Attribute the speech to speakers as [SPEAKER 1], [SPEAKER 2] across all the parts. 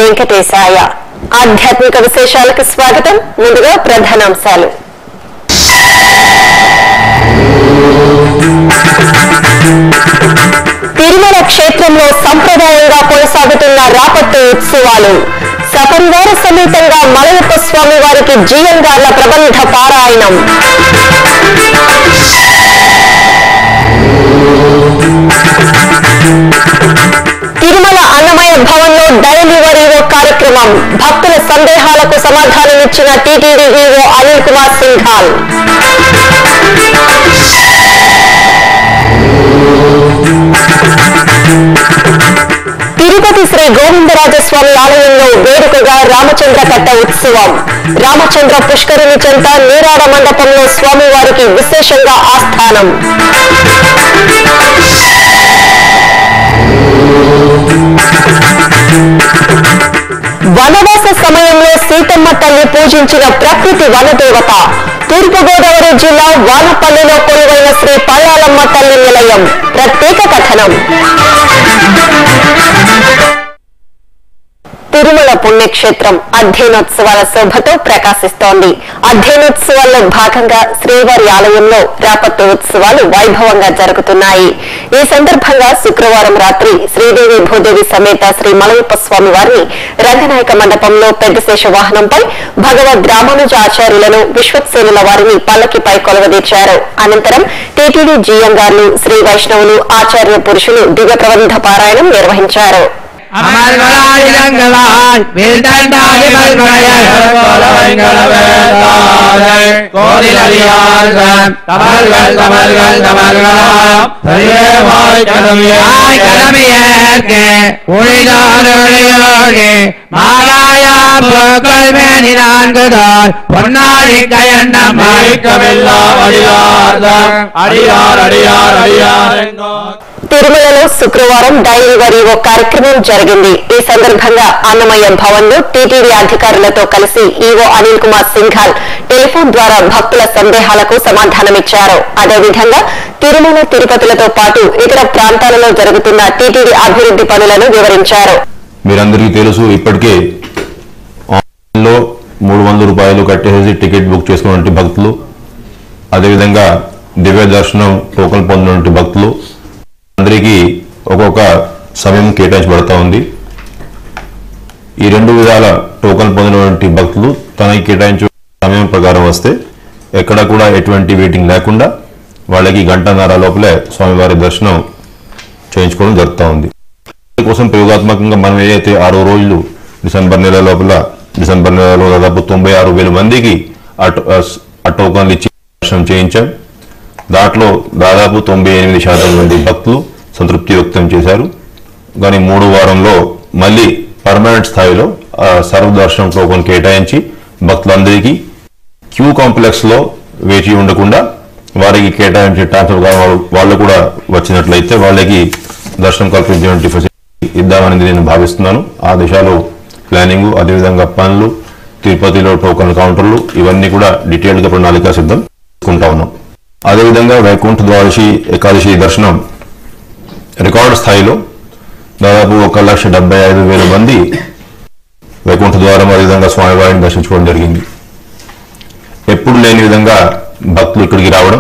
[SPEAKER 1] వెంకటేశాయ ఆధ్యాత్మిక విశేషాలకు స్వాగతం ముందుగా ప్రధానాంశాలు తిరుమల క్షేత్రంలో సంప్రదాయంగా కొనసాగుతున్న రాపత్తు ఉత్సవాలు సపరివార సమేతంగా మలయప్ప స్వామి వారికి జీయంగార్ల ప్రబంధ పారాయణం తిరుమల అన్నమయ భవన్లో డైలీవర్ ఈవో కార్యక్రమం భక్తుల సందేహాలకు సమాధానమిచ్చిన టీటీడీ ఈవో అనిల్ కుమార్ సింఘాల్ తిరుపతి శ్రీ గోవిందరాజస్వామి ఆలయంలో వేడుకగా రామచంద్ర కట్ట ఉత్సవం రామచంద్ర పుష్కరిణి చెంత నీరాడ మండపంలో స్వామివారికి విశేషంగా ఆస్థానం వనవాస సమయంలో సీతమ్మ తల్లి పూజించిన ప్రకృతి వనదేవత తూర్పుగోదావరి జిల్లా వానపల్లిలో కొలువైన శ్రీ పల్లాలమ్మ తల్లి నిలయం ప్రత్యేక కథనం తిరుమల పుణ్యక్షేత్రం అధ్యయనోత్సవాల శోభతో ప్రకాశిస్తోంది అధ్యయనోత్సవాల్లో భాగంగా శ్రీవారి ఆలయంలో రాపత్తు ఉత్సవాలు వైభవంగా జరుగుతున్నాయి ఈ సందర్భంగా శుక్రవారం రాత్రి శ్రీదేవి భూదేవి సమేత శ్రీ మలయప్ప స్వామి వారిని రంగనాయక మండపంలో పెద్దశేష వాహనంపై భగవద్ రామానుజ ఆచార్యులను విశ్వక్సేనుల వారిని పల్లకిపై కొలవదీర్చారు అనంతరం టీటీడీ జీఎంగార్లు శ్రీ వైష్ణవులు ఆచార్య పురుషులు దివ్య ప్రబంధ పారాయణం నిర్వహించారు
[SPEAKER 2] அமர்களாய் வீழ்ந்தாடி கோதிலறியார்கள் தமர்கள் தமர்கள் தமர்களாம் பெரியவாய் கடமையேற்க உழிதாரோடு மாலாயா புகழ் மேனி நான்குதால் பொன்னாடி கயண்ண மயக்கமில்லா அடியார்தம் அடியார் அடியார் அடியார் எங்கோ
[SPEAKER 1] తిరుమలలో శుక్రవారం డైలీవరీ ఓ కార్యక్రమం జరిగింది ఈ సందర్భంగా అన్నమయ్య భవన్ లో టీటీడీ అధికారులతో కలిసి ఈవో అనిల్ కుమార్ సింఘాల్ టెలిఫోన్ ద్వారా భక్తుల సందేహాలకు సమాధానమిచ్చారు అదేవిధంగా తిరుమల తిరుపతిలతో పాటు ఇతర ప్రాంతాలలో జరుగుతున్న టీటీడీ అభివృద్ధి పనులను వివరించారు
[SPEAKER 3] మీరందరికీ తెలుసు ఇప్పటికే ఆన్లైన్లో మూడు వందల రూపాయలు కట్టేసి టికెట్ బుక్ చేసుకున్నటువంటి భక్తులు అదేవిధంగా దివ్య దర్శనం టోకన్ పొందినటువంటి భక్తులు అందరికీ ఒక్కొక్క సమయం కేటాయించబడతా ఉంది ఈ రెండు విధాల టోకన్ పొందినటువంటి భక్తులు తనకి కేటాయించే సమయం ప్రకారం వస్తే ఎక్కడ కూడా ఎటువంటి వెయిటింగ్ లేకుండా వాళ్ళకి గంటన్నర లోపలే స్వామివారి దర్శనం చేయించుకోవడం జరుగుతూ ఉంది కోసం ప్రయోగాత్మకంగా మనం ఏదైతే ఆరో రోజులు డిసెంబర్ నెల లోపల డిసెంబర్ నెలలో దాదాపు తొంభై ఆరు వేల మందికి ఆ టో- ఆ స్- ఆ టోకన్లు ఇచ్చి దర్శనం చేయించాం దాంట్లో దాదాపు తొంభై ఎనిమిది శాతం మంది భక్తులు సంతృప్తి వ్యక్తం చేశారు కానీ మూడు వారంలో మళ్ళీ పర్మనెంట్ స్థాయిలో ఆ సర్వ దర్శనం టోకన్ కేటాయించి భక్తులందరికీ క్యూ కాంప్లెక్స్ లో వేచి ఉండకుండా వారికి కేటాయించే ట్రాన్స్ఫర్ వాళ్ళు వాళ్ళు కూడా వచ్చినట్లయితే వాళ్ళకి దర్శనం కల్పించేటువంటి ఫెసిలిటీ ఇద్దామని నేను భావిస్తున్నాను ఆ దిశలో ప్లానింగ్ అదేవిధంగా పనులు తిరుపతిలో టోకన్ కౌంటర్లు ఇవన్నీ కూడా డీటెయిల్ గా ప్రణాళిక సిద్ధం చేసుకుంటా ఉన్నాం అదేవిధంగా వైకుంఠ ద్వాదశి ఏకాదశి దర్శనం రికార్డు స్థాయిలో దాదాపు ఒక లక్ష డెబ్బై ఐదు వేల మంది వైకుంఠ ద్వారం అదేవిధంగా స్వామివారిని దర్శించుకోవడం జరిగింది ఎప్పుడు లేని విధంగా భక్తులు ఇక్కడికి రావడం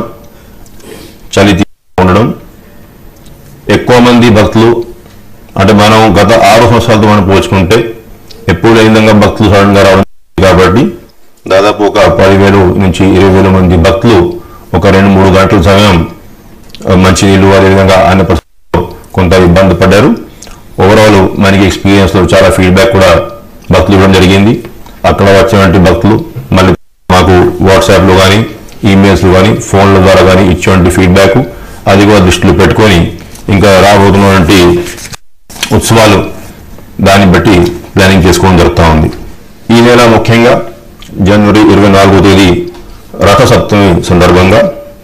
[SPEAKER 3] చలి తీవ్రంగా ఉండడం ఎక్కువ మంది భక్తులు అంటే మనం గత ఆరు సంవత్సరాలతో మనం పోల్చుకుంటే ఎప్పుడు లేని విధంగా భక్తులు సడన్ గా రావడం కాబట్టి దాదాపు ఒక పదివేలు నుంచి ఇరవై వేల మంది భక్తులు ఒక రెండు మూడు గంటల సమయం ఆ, మంచినీళ్ళు అదేవిధంగా అన్న పరిస్థితుల్లో కొంత ఇబ్బంది పడ్డారు ఓవరాల్ మనకి ఎక్స్పీరియన్స్ లో చాలా ఫీడ్బ్యాక్ కూడా భక్తులు ఇవ్వడం జరిగింది అక్కడ వచ్చినటువంటి భక్తులు మళ్ళీ మాకు వాట్సాప్ లో కానీ ఈమెయిల్స్ లో కానీ ఫోన్ల ద్వారా కానీ ఇచ్చేటువంటి ఫీడ్బ్యాక్ అది కూడా దృష్టిలో పెట్టుకొని ఇంకా రాబోతున్నటువంటి ఉత్సవాలు దాన్ని బట్టి ప్లానింగ్ చేసుకోవడం జరుగుతూ ఉంది ఈ నెల ముఖ్యంగా జనవరి ఇరవై నాలుగో తేదీ రథసప్తమి సందర్భంగా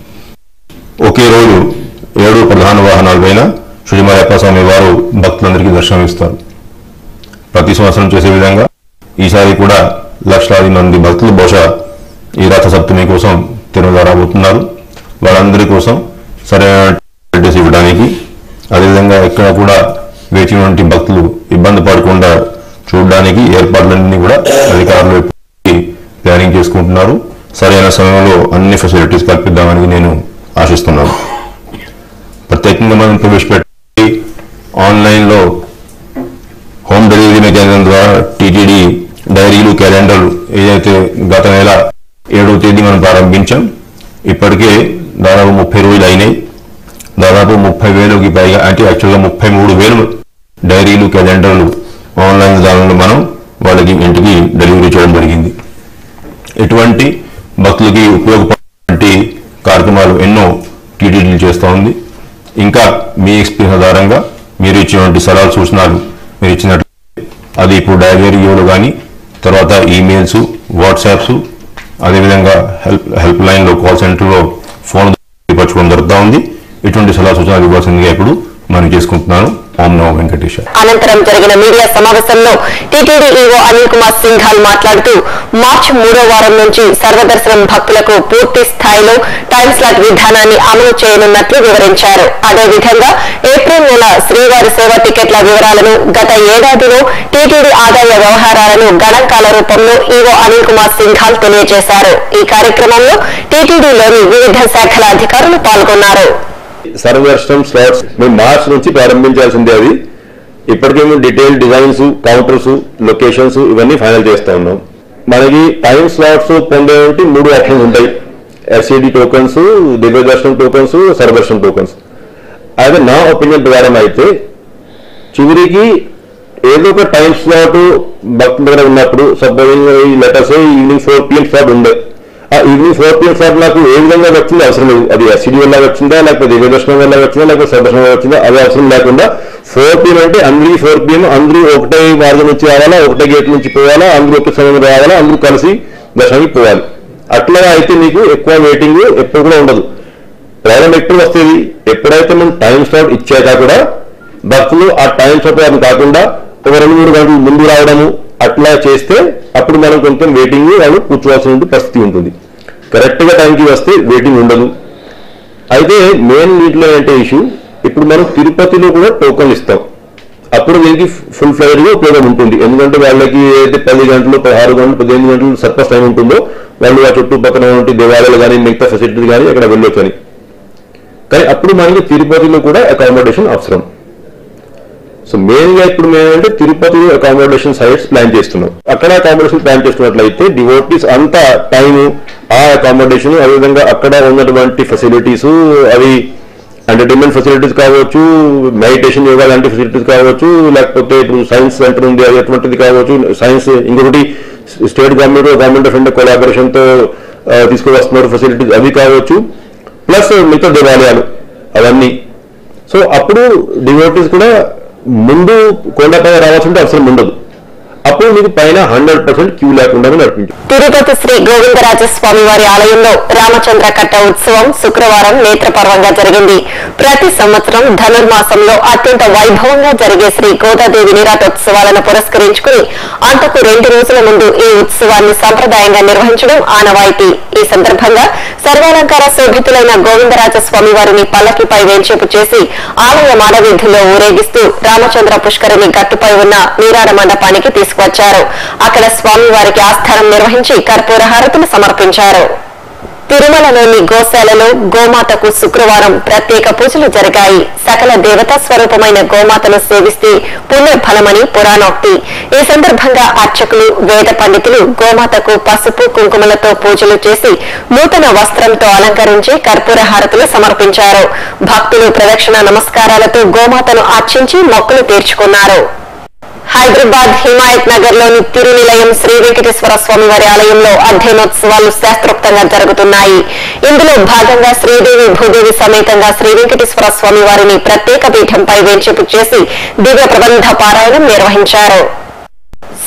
[SPEAKER 3] ఒకే రోజు ఏడు ప్రధాన వాహనాల పైన శ్రీమలయప్ప స్వామి వారు భక్తులందరికీ దర్శనం ఇస్తారు ప్రతి సంవత్సరం చేసే విధంగా ఈసారి కూడా లక్షలాది మంది భక్తులు బహుశా ఈ రథ సప్తమి కోసం తిరుమల రాబోతున్నారు వాళ్ళందరి కోసం సరైన ఫెసిలిటీస్ ఇవ్వడానికి అదేవిధంగా ఎక్కడ కూడా వేచి ఉన్నటువంటి భక్తులు ఇబ్బంది పడకుండా చూడడానికి ఏర్పాట్లన్నీ కూడా అధికారులు ఇప్పటికీ ప్లానింగ్ చేసుకుంటున్నారు సరైన సమయంలో అన్ని ఫెసిలిటీస్ కల్పిద్దామని నేను ఆశిస్తున్నాను ప్రత్యేకంగా మనం ప్రవేశపెట్టి ఆన్లైన్లో హోమ్ డెలివరీ మెకానిజం ద్వారా టీటీడీ డైరీలు క్యాలెండర్లు ఏదైతే గత నెల ఏడవ తేదీ మనం ప్రారంభించాం ఇప్పటికే దాదాపు ముప్పై రోజులు అయినాయి దాదాపు ముప్పై వేలకి పైగా అంటే యాక్చువల్గా ముప్పై మూడు వేలు డైరీలు క్యాలెండర్లు ఆన్లైన్ విధానంలో మనం వాళ్ళకి ఇంటికి డెలివరీ చేయడం జరిగింది ఎటువంటి భక్తులకి ఉపయోగపడే కార్యక్రమాలు ఎన్నో టీటీడీలు చేస్తూ ఉంది ఇంకా మీ ఎక్స్పీరియన్స్ ఆధారంగా మీరు ఇచ్చినటువంటి సలహాలు సూచనలు మీరు ఇచ్చినట్లు అది ఇప్పుడు డైరీలో కానీ తర్వాత ఈమెయిల్స్ వాట్సాప్స్ అదేవిధంగా హెల్ప్ హెల్ప్ లైన్లో కాల్ సెంటర్లో ఫోన్ పరచుకోవడం జరుగుతూ ఉంది ఇటువంటి సలహా సూచనలు ఇవ్వాల్సిందిగా ఇప్పుడు మనం చేసుకుంటున్నాను ఓం నమో వెంకటేశ
[SPEAKER 1] అనంతరం జరిగిన మీడియా సమావేశంలో టీటీడీ ఈవో అనిల్ కుమార్ సింఘాల్ మాట్లాడుతూ మార్చి మూడో వారం నుంచి సర్వదర్శనం భక్తులకు పూర్తి స్థాయిలో టైం స్లాట్ విధానాన్ని అమలు చేయనున్నట్లు వివరించారు అదేవిధంగా ఏప్రిల్ నెల శ్రీవారి సేవ టికెట్ల వివరాలను గత ఏడాదిలో టీటీడీ ఆదాయ వ్యవహారాలను గణాంకాల రూపంలో ఈవో అనిల్ కుమార్ సింఘాల్ తెలియజేశారు ఈ కార్యక్రమంలో టీటీడీలోని వివిధ శాఖల అధికారులు పాల్గొన్నారు
[SPEAKER 4] సర్వదర్శనం స్లాట్స్ మేము మార్చ్ నుంచి ప్రారంభించాల్సిందే అది ఇప్పటికే మేము డీటెయిల్ డిజైన్స్ కౌంటర్స్ లొకేషన్స్ ఇవన్నీ ఫైనల్ చేస్తా ఉన్నాం మనకి టైం స్లాట్స్ పొందేటువంటి మూడు ఆప్షన్స్ ఉంటాయి ఎస్సీడీ టోకన్స్ దివ్య దర్శనం టోకన్స్ సర్వదర్శనం టోకన్స్ అయితే నా ఒపీనియన్ ప్రకారం అయితే చివరికి ఏదో ఒక టైం స్లాట్ భక్తుల దగ్గర ఉన్నప్పుడు సపోజింగ్ ఈ letters evening four PM slot ఉండే ఆ ఈవినింగ్ ఫోర్ పిఎం స్లాట్ నాకు ఏ విధంగా వచ్చిందో అవసరం లేదు అది ఎస్సీడీ వల్ల వచ్చిందా లేకపోతే దివ్యదర్శనం వల్ల వచ్చిందా లేకపోతే సదర్శనం వల్ల వచ్చిందా అది అవసరం లేకుండా ఫోర్ పిఎం అంటే అందరి ఫోర్ పిఎం అందరూ ఒకటే మార్గం నుంచి రావాలా ఒకటే గేట్ నుంచి పోవాలా అందరూ ఒకే సమయం రావాలా అందరూ కలిసి దర్శనానికి పోవాలి అట్లా అయితే మీకు ఎక్కువ వెయిటింగ్ ఎప్పుడు కూడా ఉండదు ప్రాబ్లం ఎప్పుడు వస్తుంది ఎప్పుడైతే మనం టైం స్లాట్ ఇచ్చాక కూడా భక్తులు ఆ టైం స్లాట్ అది కాకుండా ఒక రెండు మూడు గంటలు ముందు రావడము అట్లా చేస్తే అప్పుడు మనం కొంచెం వెయిటింగ్ వాళ్ళు కూర్చోవాల్సిన పరిస్థితి ఉంటుంది కరెక్ట్ గా టైంకి వస్తే వెయిటింగ్ ఉండదు అయితే మెయిన్ వీటిలో ఏంటంటే ఇష్యూ ఇప్పుడు మనం తిరుపతిలో కూడా టోకన్ ఇస్తాం అప్పుడు దీనికి ఫుల్ ఫ్లైర్ గా ఉపయోగం ఉంటుంది ఎందుకంటే వాళ్ళకి ఏదైతే పది గంటలు పదహారు గంటలు పదిహేను గంటలు సర్పస్ టైం ఉంటుందో వాళ్ళు ఆ చుట్టుపక్కల ఉన్నటువంటి దేవాలయాలు కానీ మిగతా ఫెసిలిటీస్ కానీ అక్కడ వెళ్ళొచ్చు అని కానీ అప్పుడు మనకి తిరుపతిలో కూడా అకామిడేషన్ అవసరం సో మెయిన్ గా ఇప్పుడు మేము అంటే తిరుపతి అకామిడేషన్ సైట్స్ ప్లాన్ చేస్తున్నాం అక్కడ అకామిడేషన్ ప్లాన్ చేస్తున్నట్లయితే డివోటీస్ అంతా టైం ఆ అకామిడేషన్ అదేవిధంగా అక్కడ ఉన్నటువంటి ఫెసిలిటీస్ అవి ఎంటర్టైన్మెంట్ ఫెసిలిటీస్ కావచ్చు మెడిటేషన్ యోగా లాంటి ఫెసిలిటీస్ కావచ్చు లేకపోతే ఇప్పుడు సైన్స్ సెంటర్ ఉంది అది అటువంటిది కావచ్చు సైన్స్ ఇంకొకటి state government government of India collaboration తో ఆ, తీసుకువస్తున్నారు ఫెసిలిటీస్ అవి కావచ్చు ప్లస్ మిగతా దేవాలయాలు అవన్నీ సో అప్పుడు డివోటీస్ కూడా ముందు కొండపైన రావాల్సిన అవసరం ఉండదు అప్పుడు మీకు పైన హండ్రెడ్ పర్సెంట్ క్యూ లేకుండా నడిపించు
[SPEAKER 1] తిరుపతి శ్రీ గోవిందరాజస్వామి వారి ఆలయంలో రామచంద్ర కట్ట ఉత్సవం శుక్రవారం నేత్రపర్వంగా జరిగింది ప్రతి సంవత్సరం ధనుర్మాసంలో అత్యంత వైభవంగా జరిగే శ్రీ గోదాదేవి నిరాటోత్సవాలను పురస్కరించుకుని అంతకు రెండు రోజుల ముందు ఈ ఉత్సవాన్ని సంప్రదాయంగా నిర్వహించడం ఆనవాయితీ ఈ సందర్భంగా సర్వాలంకార శోభితులైన గోవిందరాజస్వామి వారిని పల్లకిపై వేంచేపు చేసి ఆలయ మాడవీధుల్లో ఊరేగిస్తూ రామచంద్ర పుష్కరిణి గట్టుపై ఉన్న నీరాడ మండపానికి తీసుకువచ్చారు అక్కడ స్వామివారికి ఆస్థానం నిర్వహించి కర్పూర హారతులు సమర్పించారు తిరుమలలోని గోశాలలో గోమాతకు శుక్రవారం ప్రత్యేక పూజలు జరిగాయి సకల దేవతా స్వరూపమైన గోమాతను సేవిస్తే పుణ్యఫలమని పురాణోక్తి ఈ సందర్భంగా అర్చకులు వేద పండితులు గోమాతకు పసుపు కుంకుమలతో పూజలు చేసి నూతన వస్త్రంతో అలంకరించి కర్పూర హారతులు సమర్పించారు భక్తులు ప్రదక్షిణ నమస్కారాలతో గోమాతను అర్చించి మొక్కులు తీర్చుకున్నారు హైదరాబాద్ హిమాయత్ నగర్ లోని తిరునిలయం శ్రీ వెంకటేశ్వర స్వామి వారి ఆలయంలో అధ్యయనోత్సవాలు శాస్త్రోక్తంగా జరుగుతున్నాయి ఇందులో భాగంగా శ్రీదేవి భూదేవి సమేతంగా శ్రీ వెంకటేశ్వర స్వామి వారిని ప్రత్యేక పీఠంపై వేంచేపు చేసి దివ్య ప్రబంధ పారాయణం నిర్వహించారు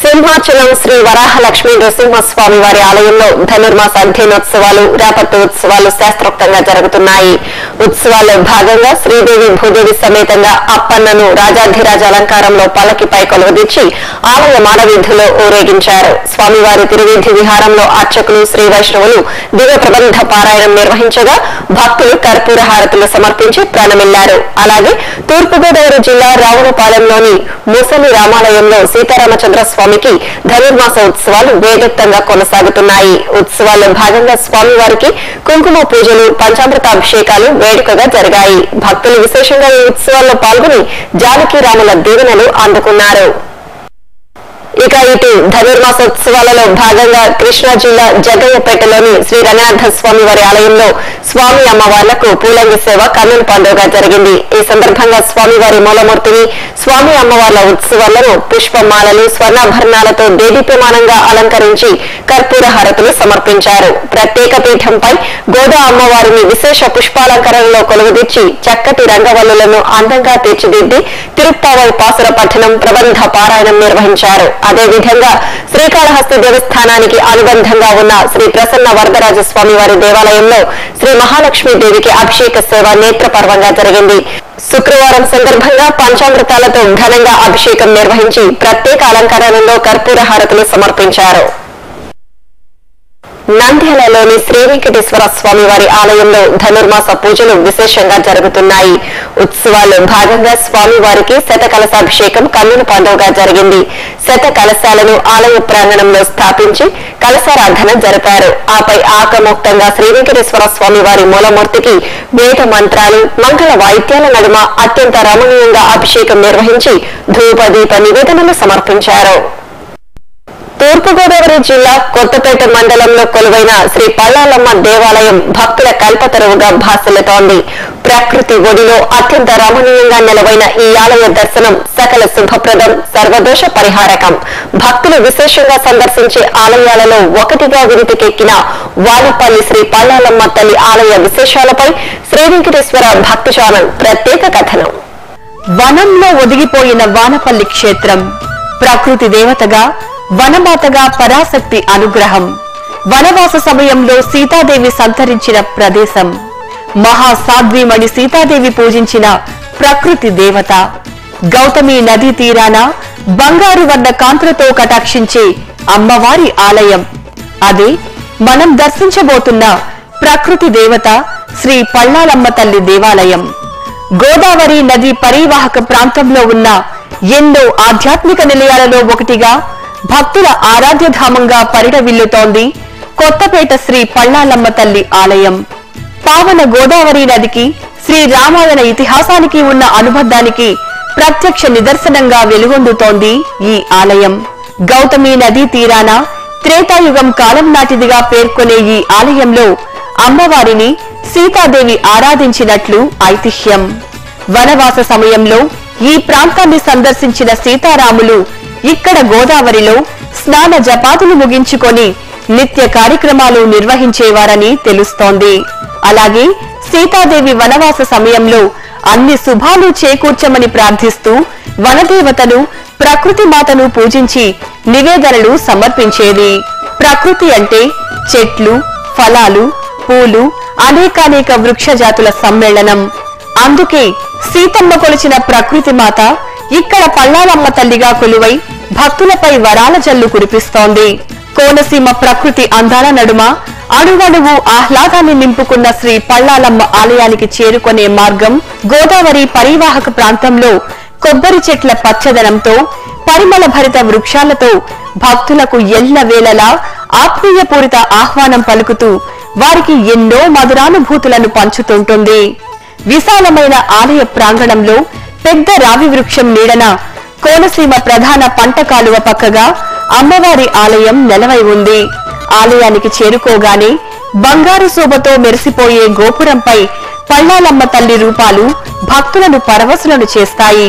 [SPEAKER 1] సింహాచలం శ్రీ వరాహలక్ష్మీ నృసింహస్వామి వారి ఆలయంలో ధనుర్మాస అధ్యయనోత్సవాలు రేపటి ఉత్సవాలు శాస్త్రోక్తంగా జరుగుతున్నాయి ఉత్సవాల్లో భాగంగా శ్రీదేవి భూదేవి సమేతంగా అప్పన్నను రాజాధిరాజ అలంకారంలో పల్లకిపై కొలువదీర్చి ఆలయ మానవీధులో ఊరేగించారు స్వామివారి తిరువీధి విహారంలో అర్చకులు శ్రీ వైష్ణవులు దివ్య ప్రబంధ పారాయణం నిర్వహించగా భక్తులు కర్పూర హారతులు సమర్పించి ప్రాణమిల్లారు అలాగే తూర్పుగోదావరి జిల్లా రావులపాలెంలోని ముసలి రామాలయంలో సీతారామచంద్ర స్వామికి ధనుర్మాస ఉత్సవాలు వేగత్తంగా కొనసాగుతున్నాయి ఉత్సవాల్లో భాగంగా స్వామివారికి కుంకుమ పూజలు పంచామృతాభిషేకాలు వేడుకగా జరిగాయి భక్తులు విశేషంగా ఈ ఉత్సవాల్లో పాల్గొని జానకి రాముల దీవెనలు అందుకున్నారు ఇక ఇటు ధనుర్మాసోత్సవాలలో భాగంగా కృష్ణా జిల్లా జగయ్యపేటలోని శ్రీ రంగనాథ స్వామి వారి ఆలయంలో స్వామి అమ్మవార్లకు పూలంగి సేవ కన్నుల పండుగ జరిగింది ఈ సందర్భంగా స్వామివారి మూలమూర్తిని స్వామి అమ్మవార్ల ఉత్సవాలను పుష్పమాలలు స్వర్ణాభరణాలతో దేదీప్యమానంగా అలంకరించి కర్పూర హారతులు సమర్పించారు ప్రత్యేక పీఠంపై గోదా అమ్మవారిని విశేష పుష్పాలంకరణలో కొలువుదీర్చి చక్కటి రంగవల్లులను అందంగా తీర్చిదిద్ది తిరుప్పావై పాసుర పఠనం ప్రబంధ పారాయణం నిర్వహించారు అదేవిధంగా శ్రీకాళహస్తి దేవస్థానానికి అనుబంధంగా ఉన్న శ్రీ ప్రసన్న వరదరాజ స్వామి వారి దేవాలయంలో శ్రీ మహాలక్ష్మి దేవికి అభిషేక సేవ నేత్రపర్వంగా జరిగింది శుక్రవారం సందర్భంగా పంచామృతాలతో ఘనంగా అభిషేకం నిర్వహించి ప్రత్యేక అలంకరణలో కర్పూర హారతులు సమర్పించారు నంద్యాలలోని శ్రీ వెంకటేశ్వర స్వామి వారి ఆలయంలో ధనుర్మాస పూజలు విశేషంగా జరుగుతున్నాయి ఉత్సవాల్లో భాగంగా స్వామి వారికి శత కలశాభిషేకం కన్నుల పండుగగా జరిగింది శత కలశాలను ఆలయ ప్రాంగణంలో స్థాపించి కలశారాధన జరిపారు ఆపై ఆకమోక్తంగా శ్రీ వెంకటేశ్వర స్వామి వారి మూలమూర్తికి వేద మంత్రాలు మంగళ వాయిద్యాల నడుమ అత్యంత రమణీయంగా అభిషేకం నిర్వహించి ధూపదీప నివేదనలు సమర్పించారు తూర్పుగోదావరి జిల్లా కొత్తపేట మండలంలో కొలువైన శ్రీ పల్లాలమ్మ దేవాలయం భక్తుల కల్పతరువుగా భాసిల్లుతోంది ప్రకృతి ఒడిలో అత్యంత రమణీయంగా నెలవైన ఈ ఆలయ దర్శనం సకల శుభప్రదం సర్వదోష పరిహారకం భక్తులు విశేషంగా సందర్శించే ఆలయాలలో ఒకటిగా విరితికెక్కిన వానిపల్లి శ్రీ పల్లాలమ్మ తల్లి ఆలయ విశేషాలపై శ్రీ వెంకటేశ్వర భక్తి ఛానల్ ప్రత్యేక కథనం
[SPEAKER 5] వనంలో ఒదిగిపోయిన వానపల్లి క్షేత్రం ప్రకృతి దేవతగా వనమాతగా పరాశక్తి అనుగ్రహం వనవాస సమయంలో సీతాదేవి సంతరించిన ప్రదేశం మహాసాధ్వీమణి సీతాదేవి పూజించిన ప్రకృతి దేవత గౌతమి నదీ తీరాన బంగారు వర్ణ కాంతులతో కటాక్షించే అమ్మవారి ఆలయం అదే మనం దర్శించబోతున్న ప్రకృతి దేవత శ్రీ పళ్ళాలమ్మ తల్లి దేవాలయం గోదావరి నది పరివాహక ప్రాంతంలో ఉన్న ఎన్నో ఆధ్యాత్మిక నిలయాలలో ఒకటిగా భక్తుల ఆరాధ్యధామంగా పరిడవిల్లుతోంది కొత్తపేట శ్రీ పళ్ళాలమ్మ తల్లి ఆలయం పావన గోదావరి నదికి శ్రీ రామాయణ ఇతిహాసానికి ఉన్న అనుబంధానికి ప్రత్యక్ష నిదర్శనంగా వెలుగొందుతోంది ఈ ఆలయం గౌతమి నదీ తీరాన త్రేతాయుగం కాలం నాటిదిగా పేర్కొనే ఈ ఆలయంలో అమ్మవారిని సీతాదేవి ఆరాధించినట్లు ఐతిహ్యం వనవాస సమయంలో ఈ ప్రాంతాన్ని సందర్శించిన సీతారాములు ఇక్కడ గోదావరిలో స్నాన జపాతులు ముగించుకొని నిత్య కార్యక్రమాలు నిర్వహించేవారని తెలుస్తోంది అలాగే సీతాదేవి వనవాస సమయంలో అన్ని శుభాలు చేకూర్చమని ప్రార్థిస్తూ వనదేవతను ప్రకృతి మాతను పూజించి నివేదనలు సమర్పించేది ప్రకృతి అంటే చెట్లు ఫలాలు పూలు అనేకానేక వృక్ష జాతుల సమ్మేళనం అందుకే సీతమ్మ కొలిచిన ప్రకృతి మాత ఇక్కడ పల్లాలమ్మ తల్లిగా కొలువై భక్తులపై వరాల జల్లు కురిపిస్తోంది కోనసీమ ప్రకృతి అందాల నడుమ అణువణువు ఆహ్లాదాన్ని నింపుకున్న శ్రీ పల్లాలమ్మ ఆలయానికి చేరుకునే మార్గం గోదావరి పరివాహక ప్రాంతంలో కొబ్బరి చెట్ల పచ్చదనంతో పరిమళ భరిత వృక్షాలతో భక్తులకు ఎల్ల వేళలా ఆత్మీయపూరిత ఆహ్వానం పలుకుతూ వారికి ఎన్నో మధురానుభూతులను పంచుతుంటుంది విశాలమైన ఆలయ ప్రాంగణంలో పెద్ద రావి వృక్షం నీడన కోనసీమ ప్రధాన పంట కాలువ పక్కగా అమ్మవారి ఆలయం నెలవై ఉంది ఆలయానికి చేరుకోగానే బంగారు శోభతో మెరిసిపోయే గోపురంపై పళ్ళాలమ్మ తల్లి రూపాలు భక్తులను పరవశులను చేస్తాయి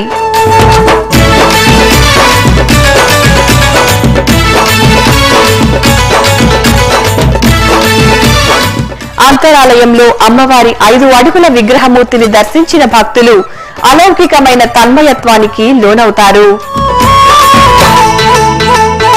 [SPEAKER 5] అంతరాలయంలో అమ్మవారి ఐదు అడుగుల విగ్రహమూర్తిని దర్శించిన భక్తులు అలౌకికమైన తన్మయత్వానికి లోనవుతారు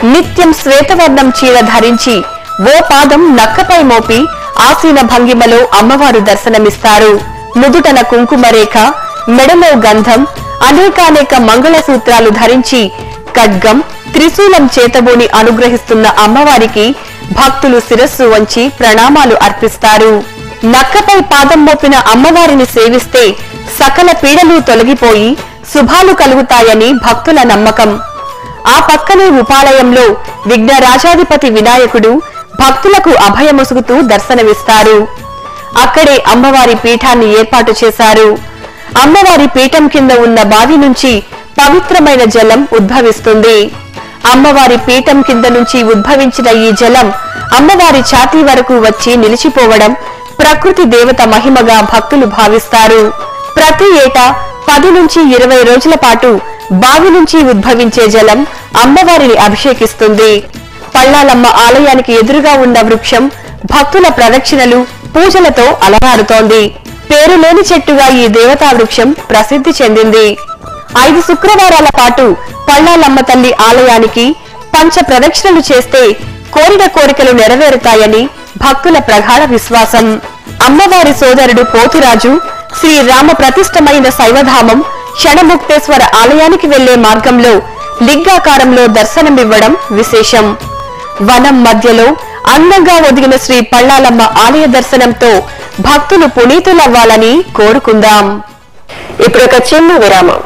[SPEAKER 5] నిత్యం శ్వేతవర్ణం చీర ధరించి ఓ పాదం నక్కపై మోపి ఆసీన భంగిమలో అమ్మవారు దర్శనమిస్తారు నుదుటన కుంకుమ రేఖ మెడలో గంధం అనేకానేక మంగళసూత్రాలు ధరించి ఖడ్గం త్రిశూలం చేతబూని అనుగ్రహిస్తున్న అమ్మవారికి భక్తులు శిరస్సు వంచి ప్రణామాలు అర్పిస్తారు నక్కపై పాదం మోపిన అమ్మవారిని సేవిస్తే సకల పీడలు తొలగిపోయి శుభాలు కలుగుతాయని భక్తుల నమ్మకం ఆ పక్కనే ఉపాలయంలో విఘ్నరాజాధిపతి వినాయకుడు భక్తులకు అభయమొసుగుతూ దర్శనమిస్తారు అక్కడే అమ్మవారి పీఠాన్ని ఏర్పాటు చేశారు అమ్మవారి పీఠం కింద ఉన్న బావి నుంచి పవిత్రమైన జలం ఉద్భవిస్తుంది అమ్మవారి పీఠం కింద నుంచి ఉద్భవించిన ఈ జలం అమ్మవారి ఛాతీ వరకు వచ్చి నిలిచిపోవడం ప్రకృతి దేవత మహిమగా భక్తులు భావిస్తారు ప్రతి ఏటా పది నుంచి ఇరవై రోజుల పాటు బావి నుంచి ఉద్భవించే జలం అమ్మవారిని అభిషేకిస్తుంది పళ్ళాలమ్మ ఆలయానికి ఎదురుగా ఉన్న వృక్షం భక్తుల ప్రదక్షిణలు పూజలతో అలరారుతోంది పేరులేని చెట్టుగా ఈ దేవతా వృక్షం ప్రసిద్ధి చెందింది ఐదు శుక్రవారాల పాటు పళ్ళాలమ్మ తల్లి ఆలయానికి పంచ ప్రదక్షిణలు చేస్తే కోరిన కోరికలు నెరవేరుతాయని భక్తుల ప్రగాఢ విశ్వాసం అమ్మవారి సోదరుడు పోతురాజు శ్రీ రామ ప్రతిష్టమైన శైవధామం షణముక్తేశ్వర ఆలయానికి వెళ్లే మార్గంలో లింగాకారంలో దర్శనమివ్వడం విశేషం వనం మధ్యలో అందంగా ఒదిగిన శ్రీ పళ్ళాలమ్మ ఆలయ దర్శనంతో భక్తులు పునీతులవ్వాలని కోరుకుందాం
[SPEAKER 1] ఇప్పుడు ఒక చిన్న విరామం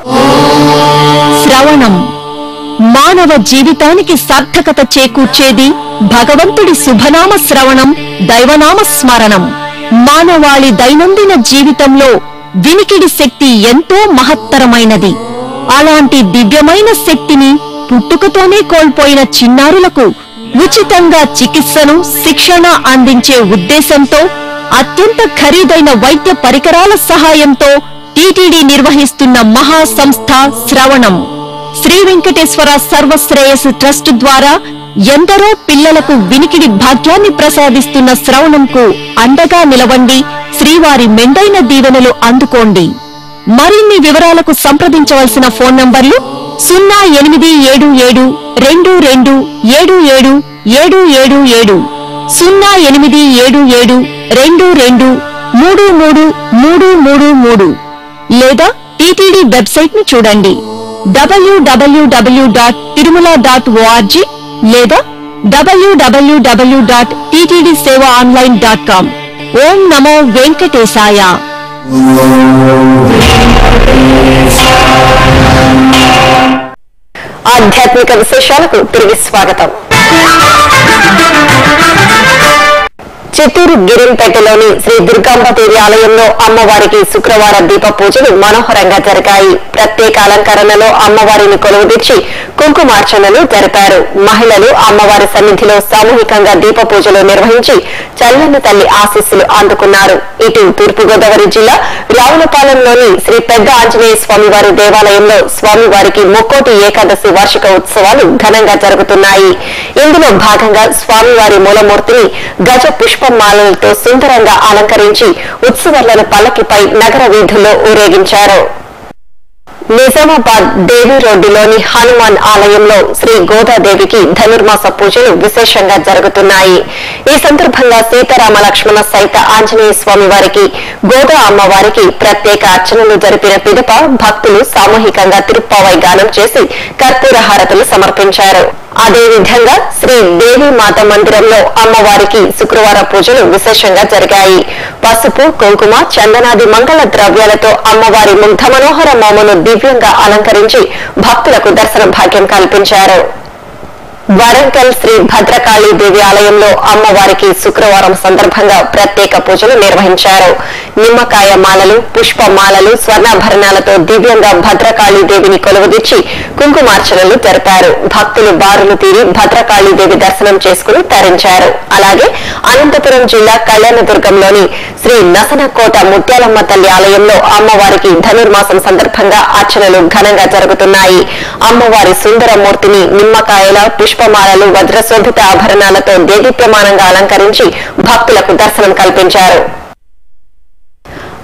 [SPEAKER 6] శ్రవణం మానవ జీవితానికి సార్థకత చేకూర్చేది భగవంతుడి శుభనామ శ్రవణం దైవనామ స్మరణం మానవాళి దైనందిన జీవితంలో వినికిడి శక్తి ఎంతో మహత్తరమైనది అలాంటి దివ్యమైన శక్తిని పుట్టుకతోనే కోల్పోయిన చిన్నారులకు ఉచితంగా చికిత్సను శిక్షణ అందించే ఉద్దేశంతో అత్యంత ఖరీదైన వైద్య పరికరాల సహాయంతో టీటీడీ నిర్వహిస్తున్న మహా సంస్థ శ్రవణం శ్రీ వెంకటేశ్వర సర్వశ్రేయస్ ట్రస్ట్ ద్వారా ఎందరో పిల్లలకు వినికిడి భాగ్యాన్ని ప్రసాదిస్తున్న శ్రవణంకు అండగా నిలవండి శ్రీవారి మెండైన దీవెనలు అందుకోండి మరిన్ని వివరాలకు సంప్రదించవలసిన ఫోన్ నంబర్లు సున్నా ఎనిమిది ఏడు ఏడు రెండు రెండు ఏడు ఏడు ఏడు ఏడు ఏడు సున్నా ఎనిమిది ఏడు ఏడు రెండు రెండు మూడు మూడు మూడు మూడు మూడు లేదా టీటీడీ వెబ్సైట్ ని చూడండి WWW dot Tirumala dot ORG లేదా WWW dot TTD Seva online dot com ఓం నమో వెంకటేశాయ
[SPEAKER 1] ఆధ్యాత్మిక విశేషాలకు తిరిగి స్వాగతం చిత్తూరు గిరింపేటలోని శ్రీ దుర్గాంబదేవి ఆలయంలో అమ్మవారికి శుక్రవారం దీప పూజలు మనోహరంగా జరిగాయి ప్రత్యేక అలంకరణలో అమ్మవారిని కొలువుదీర్చి కుంకుమార్చనలు జరిపారు మహిళలు అమ్మవారి సన్నిధిలో సామూహికంగా దీప పూజలు నిర్వహించి చల్లని తల్లి ఆశీస్సులు అందుకున్నారు ఇటు తూర్పుగోదావరి జిల్లా రావులపాలెంలోని శ్రీ పెద్ద ఆంజనేయ స్వామివారి దేవాలయంలో స్వామివారికి ముక్కోటి ఏకాదశి వార్షిక ఉత్సవాలు ఘనంగా జరుగుతున్నాయి ఇందులో భాగంగా స్వామివారి మూలమూర్తిని గజ పుష్పమాలలతో సుందరంగా అలంకరించి ఉత్సవాలను పల్లకిపై నగర వీధుల్లో ఊరేగించారు నిజామాబాద్ దేవి రోడ్డులోని హనుమాన్ ఆలయంలో శ్రీ గోదాదేవికి ధనుర్మాస పూజలు విశేషంగా జరుగుతున్నాయి ఈ సందర్భంగా సీతారామ లక్ష్మణ సైత ఆంజనేయ స్వామి వారికి గోదా అమ్మవారికి ప్రత్యేక అర్చనలు జరిపిన పిదప భక్తులు సామూహికంగా తిరుప్పావై గానం చేసి కర్పూర హారతులు సమర్పించారు అదేవిధంగా శ్రీ దేవి మాత మందిరంలో అమ్మవారికి శుక్రవారం పూజలు విశేషంగా జరిగాయి పసుపు కుంకుమ చందనాది మంగళ ద్రవ్యాలతో అమ్మవారి ముగ్ధ మనోహర మోమును దివ్యంగా అలంకరించి భక్తులకు దర్శన భాగ్యం కల్పించారు వరంగల్ శ్రీ భద్రకాళీ దేవి ఆలయంలో అమ్మవారికి శుక్రవారం సందర్భంగా ప్రత్యేక పూజలు నిర్వహించారు నిమ్మకాయ మాలలు పుష్ప మాలలు స్వర్ణాభరణాలతో దివ్యంగా భద్రకాళీ దేవిని కొలువుదీర్చి కుంకుమార్చనలు జరిపారు భక్తులు బారులు తీరి భద్రకాళీ దేవి దర్శనం చేసుకుని తరించారు అలాగే అనంతపురం జిల్లా కళ్యాణదుర్గంలోని శ్రీ నసనకోట ముత్యాలమ్మ తల్లి ఆలయంలో అమ్మవారికి ధనుర్మాసం సందర్భంగా అర్చనలు ఘనంగా జరుగుతున్నాయి అమ్మవారి సుందర మూర్తిని నిమ్మకాయల పుష్పమాలలు వజ్రశోభిత ఆభరణాలతో దేదీప్యమానంగా అలంకరించి భక్తులకు దర్శనం కల్పించారు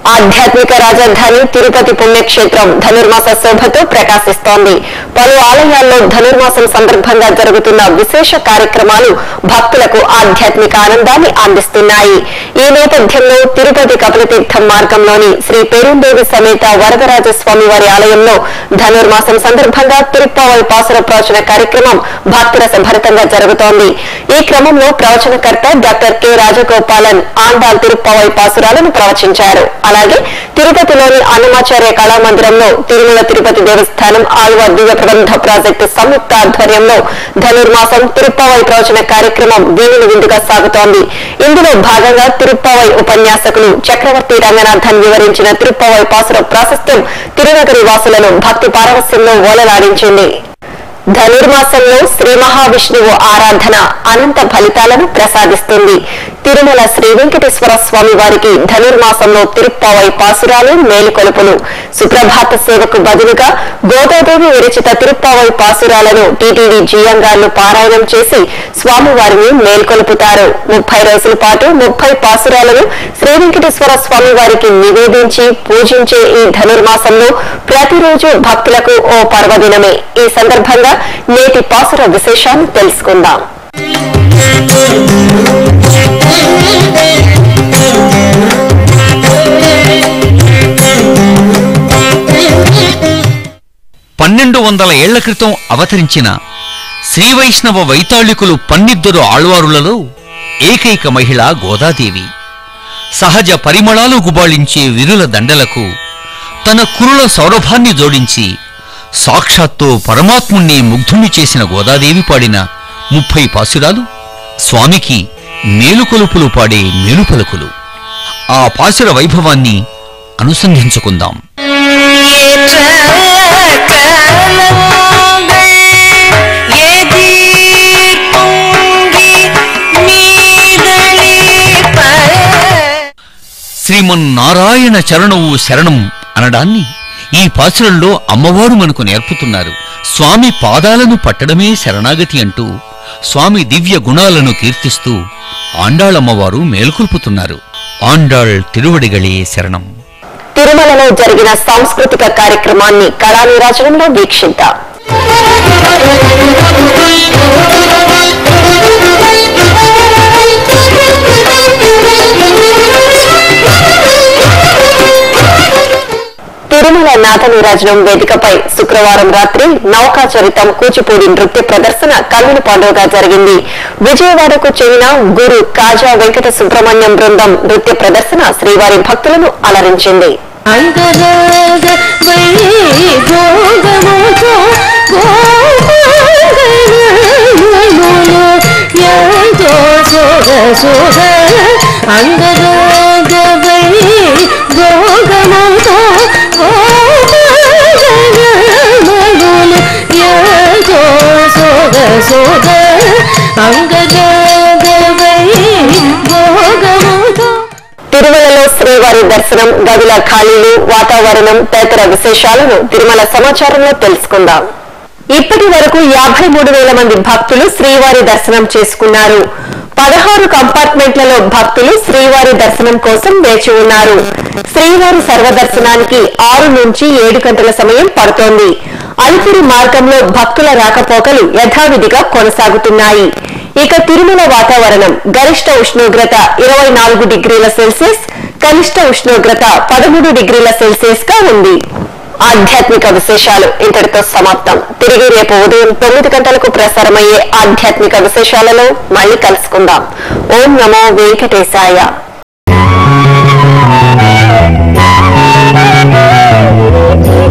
[SPEAKER 1] ఆధ్యాత్మిక రాజధాని తిరుపతి పుణ్యక్షేత్రం ధనుర్మాస శోభతో ప్రకాశిస్తోంది పలు ఆలయాల్లో ధనుర్మాసం సందర్భంగా జరుగుతున్న విశేష కార్యక్రమాలు భక్తులకు ఆధ్యాత్మిక ఆనందాన్ని అందిస్తున్నాయి ఈ నేపథ్యంలో తిరుపతి కపిలతీర్థం మార్గంలోని శ్రీ పేరుందేవి సమేత వరదరాజ స్వామి వారి ఆలయంలో ధనుర్మాసం సందర్భంగా తిరుప్పావై పాసుర ప్రవచన కార్యక్రమం భక్తురస భరితంగా జరుగుతోంది ఈ క్రమంలో ప్రవచనకర్త డాక్టర్ కె రాజగోపాలన్ ఆండాల్ తిరుప్పావై పాసురాలను ప్రవచించారు అలాగే తిరుపతిలోని అన్నమాచార్య కళామందిరంలో తిరుమల తిరుపతి దేవస్థానం ఆళ్వార్ దివ్య ప్రబంధ ప్రాజెక్టు సంయుక్త ఆధ్వర్యంలో ధనుర్మాసం తిరుప్పావై ప్రవచన కార్యక్రమం వీణులు విందుగా సాగుతోంది ఇందులో భాగంగా తిరుప్పావై ఉపన్యాసకులు చక్రవర్తి రంగనాథన్ వివరించిన తిరుప్పావై పాసుర ప్రాశస్త్యం తిరునగరి వాసులను భక్తి పారవస్యంలో ఓలలాడించింది ధనుర్మాసంలో శ్రీ మహావిష్ణువు ఆరాధన అనంత ఫలితాలను ప్రసాదిస్తుంది తిరుమల శ్రీ వెంకటేశ్వర స్వామి వారికి ధనుర్మాసంలో తిరుప్పావై పాసురాలు మేలుకొలుపులు సుప్రభాత సేవకు బదులుగా గోదాదేవి విరచిత తిరుప్పావై పాసురాలను టీటీడీ జీయంగార్లు పారాయణం చేసి స్వామివారిని మేల్కొలుపుతారు ముప్పై రోజుల పాటు ముప్పై పాసురాలను శ్రీ వెంకటేశ్వర స్వామి వారికి నివేదించి పూజించే ఈ ధనుర్మాసంలో ప్రతిరోజు భక్తులకు ఓ పర్వదినమే ఈ సందర్భంగా నేటి పాసుర విశేషాన్ని తెలుసుకుందాం
[SPEAKER 7] పన్నెండు వందల ఏళ్ల క్రితం అవతరించిన శ్రీవైష్ణవ వైతాళికులు పన్నిద్దరు ఆళ్వారులలో ఏకైక మహిళ గోదాదేవి సహజ పరిమళాలు గుబాళించే విరుల దండలకు తన కురుల సౌరభాన్ని జోడించి సాక్షాత్తు పరమాత్ముణ్ణి ముగ్ధుణ్ణి చేసిన గోదాదేవి పాడిన ముప్పై పాసురాలు స్వామికి మేలుకొలుపులు పాడే మేలుపలుకులు ఆ పాసుర వైభవాన్ని అనుసంధించుకుందాం శ్రీమన్నారాయణ చరణవు శరణం అనడాన్ని ఈ పాసురంలో అమ్మవారు మనకు నేర్పుతున్నారు స్వామి పాదాలను పట్టడమే శరణాగతి అంటూ స్వామి దివ్య గుణాలను కీర్తిస్తూ ఆండాళమ్మవారు మేల్కొల్పుతున్నారు ఆండాళ్ తిరువడిగళే శరణం
[SPEAKER 1] తిరుమలలో జరిగిన సాంస్కృతిక కార్యక్రమాన్ని కళానీరాజనంలో వీక్షిద్దాం తిరుమల నాథనీరాజనం వేదికపై శుక్రవారం రాత్రి నౌకాచరితం కూచిపూడి నృత్య ప్రదర్శన కన్నుల పండుగగా జరిగింది విజయవాడకు చెందిన గురు కాజా వెంకట సుబ్రహ్మణ్యం బృందం నృత్య ప్రదర్శన శ్రీవారి భక్తులను అలరించింది
[SPEAKER 6] అంగరాగ వైభోగముతో గోపాంగనములు ఎంతో సోగ సోగ అంగరాగ వైభోగముతో గోపాంగనములు ఎంతో సోగ సోగ అంగరాగ వైభోగముతో
[SPEAKER 1] తిరుమలలో శ్రీవారి దర్శనం గదుల ఖాళీలు వాతావరణం తదితర విశేషాలను తిరుమల సమాచారంలో తెలుసుకుందాం ఇప్పటి వరకు యాభై మూడు వేల మంది భక్తులు శ్రీవారి దర్శనం చేసుకున్నారు పదహారు కంపార్ట్మెంట్లలో భక్తులు శ్రీవారి దర్శనం కోసం వేచి ఉన్నారు శ్రీవారి సర్వదర్శనానికి ఆరు నుంచి ఏడు గంటల సమయం పడుతోంది అలిపిరి మార్గంలో భక్తుల రాకపోకలు యథావిధిగా కొనసాగుతున్నాయి ఇక తిరుమల వాతావరణం గరిష్ట ఉష్ణోగ్రత ఇరవై నాలుగు డిగ్రీల సెల్సియస్ కనిష్ట ఉష్ణోగ్రత పదమూడు డిగ్రీల సెల్సియస్ గా ఉంది ఆధ్యాత్మిక విశేషాలు ఇంతటితో సమాప్తం తిరిగి రేపు ఉదయం తొమ్మిది గంటలకు ప్రసారమయ్యే ఆధ్యాత్మిక విశేషాలలో మళ్ళీ కలుసుకుందాం ఓం నమో వెంకటేశాయ
[SPEAKER 6] Thank you.